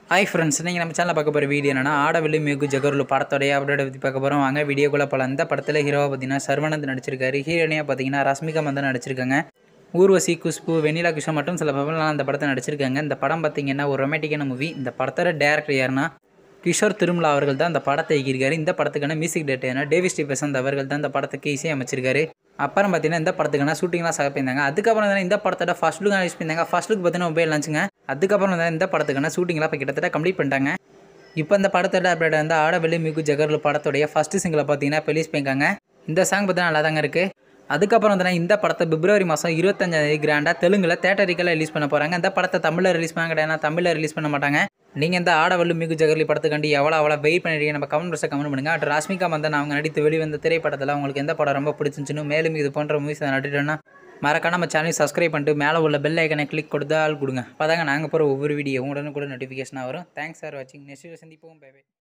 hi friends நீங்கள் நம்ம சேனலில் பார்க்க போகிற வீடியோ என்னன்னா ஆடவில்லி மிகு ஜகருலு படத்தோடைய அப்டேட் பற்றி பார்க்க போகிறோம் வாங்க வீடியோக்குள்ளே போகலாம் இந்த படத்தில் ஹீரோவாக பார்த்தீங்கன்னா சர்வனந்த் நடிச்சிருக்காரு ஹீரோனியாக பார்த்தீங்கன்னா ரஷ்மிகா மந்தன் நடிச்சிருக்காங்க ஊர்வசி குஷ்பு வெண்ணிலா கிருஷ்ணன் மற்றும் சில பிரபலம் அந்த படத்தை நடிச்சிருக்காங்க இந்த படம் பார்த்தீங்கன்னா ஒரு ரொமாட்டிக்கான மூவி இந்த படத்தோட டேரக்டர் யாருன்னா கிஷோர் திருமலா அவர்கள் தான் இந்த படத்தை இயக்கியிருக்காரு இந்த படத்துக்கான music director Davis D Besant அவர்கள் தான் இந்த படத்துக்கு இசை அமைச்சிருக்காரு அப்புறம் பார்த்தீங்கன்னா இந்த படத்துக்கான ஷூட்டிங்லாம் ஸ்டார்ட் பண்ணியிருந்தாங்க அதுக்கப்புறம் தான் இந்த படத்தோட ஃபர்ஸ்ட் லுக் ரிலீஸ் பண்ணியிருந்தாங்க ஃபர்ஸ்ட் லுக் பார்த்தீங்கன்னா மொபைல் லான்ச்சுங்க அதுக்கப்புறம் தான் இந்த படத்துக்கான ஷூட்டிங்லாம் இப்போ கிட்டத்தட்ட கம்ப்ளீட் பண்ணிட்டாங்க இப்போ இந்த படத்தோட அப்டேட் வந்து ஆடவெளி மிகு ஜகர்லு படத்துடைய ஃபர்ஸ்ட் சிங்கிளை பார்த்தீங்கன்னா இப்போ ரிலீஸ் பண்ணியிருக்காங்க இந்த சாங் பார்த்தீங்கன்னா நல்லா தாங்க இருக்குது அதுக்கப்புறம் வந்து இந்த படத்தை பிப்ரவரி மாதம் இருபத்தஞ்சாந்தேதி கிராண்டாக தெலுங்கில் தேட்டரிக்கெல்லாம் ரிலீஸ் பண்ண போகிறாங்க இந்த படத்தை தமிழில் ரிலீஸ் பண்ண கிடையாது தமிழில் ரிலீஸ் பண்ண மாட்டாங்க நீங்கள் இந்த ஆடவல்லு மிகு ஜகர்லி படத்துக்காண்டி எவ்வளோ அவ்வளோ வெயிட் பண்ணிருக்கீங்க நம்ம கமெண்ட் பாக்ஸில் கமெண்ட் பண்ணுங்கள் அட் ராஷ்மிகா மந்தன் அவங்க நடித்து வெளிவந்த திரைப்படத்தில் உங்களுக்கு எந்த படம் ரொம்ப பிடிச்சிருந்துச்சுன்னு மேலும் இது போன்ற மூவிஸ் நடிட்டோன்னா மறக்காம நம்ம சேனல் சப்ஸ்கிரைப் பண்ணிட்டு மேலே உள்ள பெல் ஐக்கனை கிளிக் கொடுத்து ஆள் கொடுங்க அப்போ தாங்க நாங்கள் போகிற ஒவ்வொரு வீடியோவும் உடனே கூட நோட்டிஃபிகேஷனாக வரும் தேங்க்ஸ் ஃபார் வாட்சிங் நெக்ஸ்ட் சந்திப்போம் பை பை